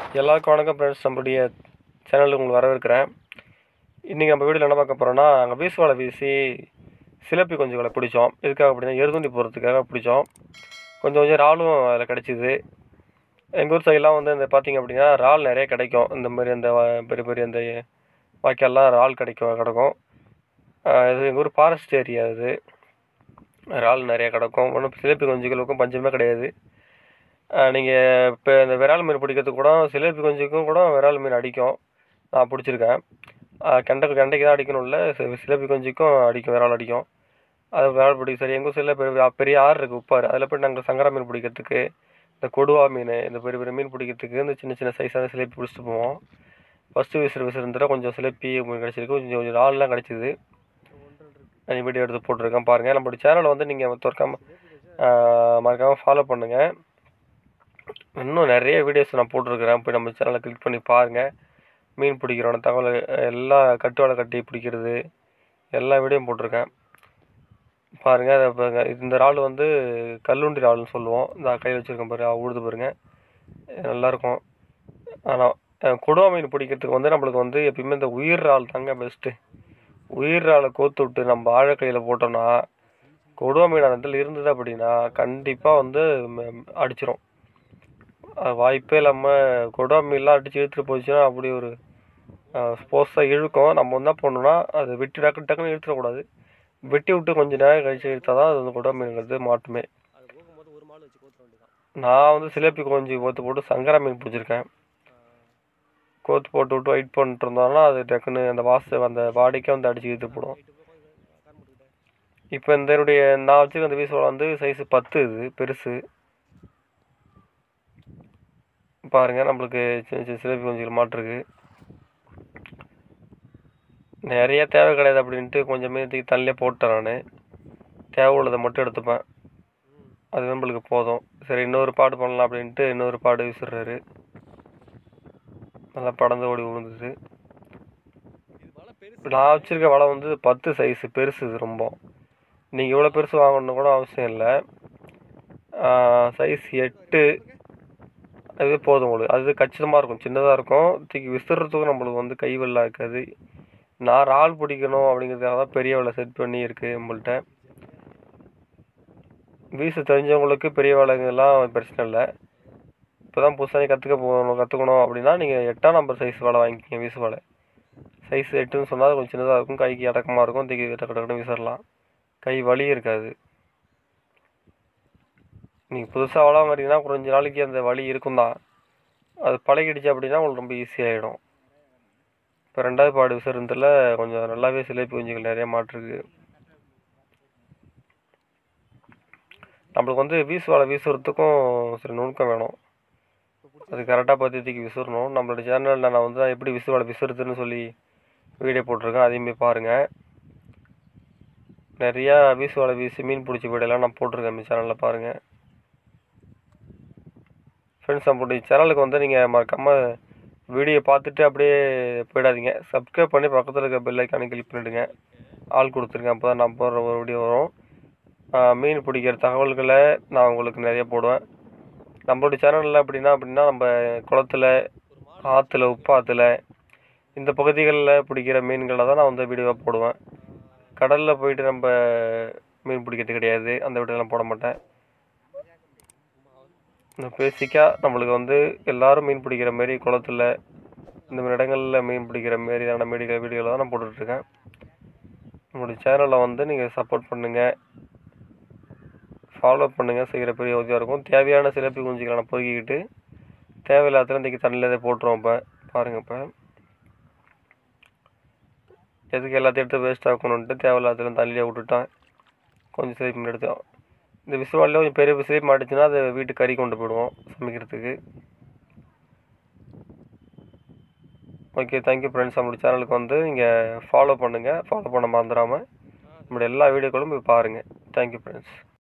எல்லாருக்கும் வணக்கம் ஃப்ரெண்ட்ஸ் நம்மளுடைய சேனலுக்கு உங்களுக்கு வரவேற்கிறேன் இன்றைக்கி நம்ம வீடியோவில் என்ன பார்க்க போகிறோன்னா அங்கே வீசு வலை வீசி சிலப்பி குஞ்சுகளை பிடிச்சோம் எதுக்காக அப்படின்னா எருதுண்டி போகிறதுக்காக பிடிச்சோம் கொஞ்சம் கொஞ்சம் இறாலும் அதில் கிடச்சிது எங்கள் ஊர் சைட்லாம் வந்து இந்த பார்த்திங்க அப்படின்னா இறால் நிறைய கிடைக்கும் இந்த மாதிரி அந்த வ- பெரிய பெரிய இந்த வாய்க்கால்லாம் இறால் கிடைக்கும் கிடக்கும் ஆஹ் இது எங்கள் ஊர் ஃபாரஸ்ட் ஏரியா இது இறால் நிறைய கிடக்கும் ஒன்றும் சிலப்பி குஞ்சுகளுக்கும் பஞ்சமே கிடையாது நீங்கள் இப்போ இந்த விரால் மீன் பிடிக்கிறதுக்கு கூட சிலேபி குஞ்சுக்கும் கூட விரால் மீன் அடிக்கும் நான் பிடிச்சிருக்கேன் கெண்டை கெண்டைக்கு தான் அடிக்கணும் இல்லை சிலேபி குஞ்சுக்கும் அடிக்கும் விரால் அடிக்கும் அது விரால் பிடிக்கும் சரி எங்கள் சைடில் பெரிய பெரிய ஆறு இருக்குது உப்பாறு அதில் போய் நாங்கள் சங்கரா மீன் பிடிக்கிறதுக்கு இந்த கொடுவா மீன் இந்த பெரிய பெரிய மீன் பிடிக்கிறதுக்கு இந்த சின்ன சின்ன சைஸான சிலேபி பிடிச்சிட்டு போவோம் ஃபஸ்ட்டு விசிறு விசிறுந்துட்டு கொஞ்சம் சிலேபி மீன் கிடச்சிருக்கு கொஞ்சம் கொஞ்சம் இறால்லாம் கிடச்சிது நான் வீடியோ எடுத்து போட்டிருக்கேன் பாருங்கள் நம்மளுடைய சேனலை வந்து நீங்கள் துறக்காமல் மறக்காமல் ஃபாலோ பண்ணுங்கள் இன்னும் நிறைய வீடியோஸ் நான் போட்டிருக்கிறேன் போய் நம்ம சேனலை கிளிக் பண்ணி பாருங்கள் மீன் பிடிக்கிறோட தகவல் எல்லா கட்டு வலை கட்டி பிடிக்கிறது எல்லா வீடியோவும் போட்டிருக்கேன் பாருங்கள் அதை பாருங்க இந்த இறால் வந்து கல்லுண்டி இறால்னு சொல்லுவோம் இந்த கையில் வச்சுருக்கேன் பாரு உழுது பாருங்க நல்லாயிருக்கும் ஆனால் கொடுவா மீன் பிடிக்கிறதுக்கு வந்து நம்மளுக்கு வந்து எப்பயுமே இந்த உயிர் இறால் தாங்க பெஸ்ட்டு உயிர் இறாலை கோத்து விட்டு நம்ம ஆழக்கையில் போட்டோம்னா கொடுவா மீன் அந்த இடத்துல இருந்தது அப்படின்னா கண்டிப்பாக வந்து அடிச்சிரும் அது வாய்ப்பே இல்லாமல் கொடுவா மீன்லாம் அடித்து இழுத்துட்டு போச்சுன்னா அப்படி ஒரு ஸ்போர்ட்ஸாக இழுக்கும் நம்ம என்ன பண்ணணும்னா அதை வெட்டி டக்கு டக்குன்னு இழுத்துடக்கூடாது வெட்டி விட்டு கொஞ்ச நேரம் கழிச்சு இழுத்தா தான் அது வந்து கொடுவா மீன்கிறது மாட்டுமே அது போகும்போது ஒரு மாடு வச்சு கோத்துற வேண்டியதான் நான் வந்து சிலேப்பி கொஞ்சி கோத்து போட்டு சங்கரா மீன் பிடிச்சிருக்கேன் கோத்து போட்டு விட்டு வெயிட் பண்ணிட்டு இருந்தோம்னா அது டக்குன்னு அந்த வாச அந்த வாடிக்கே வந்து அடிச்சு இழுத்து போடும் நைட்டு போய் காரமுட்டுக்கிட்டே இப்போ இந்த என்னுடைய நான் வச்சுருக்க அந்த வீசோட வந்து சைஸு பத்து இது பெருசு பாருங்க நம்மளுக்கு சின்ன சின்ன சிலேபி குஞ்சுகள் மாட்டிருக்கு நிறைய தேவை கிடையாது அப்படின்ட்டு கொஞ்சம் மீதத்துக்கு தள்ளியே போட்டேன் நான் தேவை உள்ளதை மட்டும் எடுத்துப்பேன் ம் அது நம்மளுக்கு போதும் சரி இன்னொரு பாடு பண்ணலாம் அப்படின்ட்டு இன்னொரு பாடு விசிறாரு நல்லா படந்து ஓடி விழுந்துது இது வலை பெருசு நான் வச்சுருக்க வலை வந்து பத்து சைஸு பெருசு இது ரொம்ப நீங்கள் இவ்வளோ பெருசு வாங்கணும்னு கூட அவசியம் இல்லை சைஸ் எட்டு அது போதும் உங்களுக்கு அது கச்சிதமாக இருக்கும் சின்னதாக இருக்கும் தூக்கி விசிறதுக்கும் நம்மளுக்கு வந்து கை வெள்ளம் இருக்காது நான் இறால் பிடிக்கணும் அப்படிங்கிறதுக்காக தான் பெரிய வலை செட் பண்ணி இருக்குது நம்மள்ட்ட வீச தெரிஞ்சவங்களுக்கு பெரிய வலைங்கெல்லாம் பிரச்சனை இல்லை இப்போ தான் புதுசாக கற்றுக்க போகணும் கற்றுக்கணும் அப்படின்னா நீங்கள் எட்டாம் நம்பர் சைஸ் வலை வாங்கிக்கிங்க வீசு வலை சைஸ் எட்டுன்னு சொன்னால் கொஞ்சம் சின்னதாக இருக்கும் கைக்கு அடக்கமாக இருக்கும் தூக்கி டக்கு டக்குன்னு விசிறலாம் கை வலி இருக்காது நீங்கள் புதுசாக வலை வாங்குறீங்கன்னா கொஞ்ச நாளைக்கு அந்த வலி இருக்கும் தான் அது பழகிடுச்சு அப்படின்னா உங்களுக்கு ரொம்ப ஈஸியாகிடும் இப்போ ரெண்டாவது பாடு விசிறதுல கொஞ்சம் நல்லாவே சிலைப்பு குஞ்சுகள் நிறைய மாட்டிருக்கு நம்மளுக்கு வந்து வீசு வலை வீசுறதுக்கும் சில நுணுக்கம் வேணும் அது கரெக்டாக பார்த்து தூக்கி விசிறணும் நம்மளோட சேனலில் நான் வந்து எப்படி விசு வலை விசுறதுன்னு சொல்லி வீடியோ போட்டிருக்கேன் அதையும் போய் பாருங்கள் நிறையா வீசு வலை வீசி மீன் பிடிச்ச வீடியோலாம் நான் போட்டிருக்கேன் இந்த சேனலில் பாருங்கள் ஃப்ரெண்ட்ஸ் நம்மளுடைய சேனலுக்கு வந்து நீங்கள் மறக்காமல் வீடியோ பார்த்துட்டு அப்படியே போயிடாதீங்க சப்ஸ்கிரைப் பண்ணி பக்கத்தில் இருக்க பெல் ஐக்கானை கிளிக் பண்ணிவிடுங்க ஆள் கொடுத்துருங்க அப்போ தான் நான் போடுற ஒரு வீடியோ வரும் ஆஹ் மீன் பிடிக்கிற தகவல்களை நான் உங்களுக்கு நிறைய போடுவேன் நம்மளுடைய சேனலில் அப்படின்னா அப்படின்னா நம்ம குளத்துல ஒரு மாடு ஆற்றுல உப்பாற்றுல இந்த பகுதிகளில் பிடிக்கிற மீன்களை தான் நான் வந்து வீடியோவாக போடுவேன் கடலில் போயிட்டு நம்ம மீன் பிடிக்கிறது கிடையாது அந்த வீடியோலாம் போட மாட்டேன் இந்த பேசிக்காக நம்மளுக்கு வந்து எல்லாரும் மீன் பிடிக்கிற மாரி குளத்துல இந்த மாதிரி இடங்களில் மீன் பிடிக்கிற மாரியான மீடிய வீடியோவில் தான் நான் போட்டுட்ருக்கேன் நம்மளுடைய சேனலை வந்து நீங்கள் சப்போர்ட் பண்ணுங்கள் ஃபாலோ பண்ணுங்கள் செய்கிற பெரிய உதவியாக இருக்கும் தேவையான சிலப்பி குஞ்சுகளை நான் பொறுக்கிக்கிட்டு தேவையில்லாத இன்றைக்கி தண்ணியில் இதை போட்டுருவோம் இப்போ பாருங்கள் இப்போ எதுக்கு எல்லாத்தையும் எடுத்து வேஸ்ட் ஆக்கணுன்ட்டு தேவையில்லாத தண்ணியிலே விட்டுட்டேன் கொஞ்சம் சிலிப் மீன் எடுத்தோம் இந்த விசுவாலில் கொஞ்சம் பெரிய விசிலி மாட்டுச்சுன்னா அதை வீட்டுக்கு கறி கொண்டு போயிடுவோம் சமைக்கிறதுக்கு ஓகே தேங்க்யூ ஃப்ரெண்ட்ஸ் நம்மளுடைய சேனலுக்கு வந்து நீங்கள் ஃபாலோ பண்ணுங்கள் ஃபாலோ பண்ண மறந்துடாமல் நம்மளுடைய எல்லா வீடியோக்களும் போய் பாருங்கள் தேங்க்யூ ஃப்ரெண்ட்ஸ்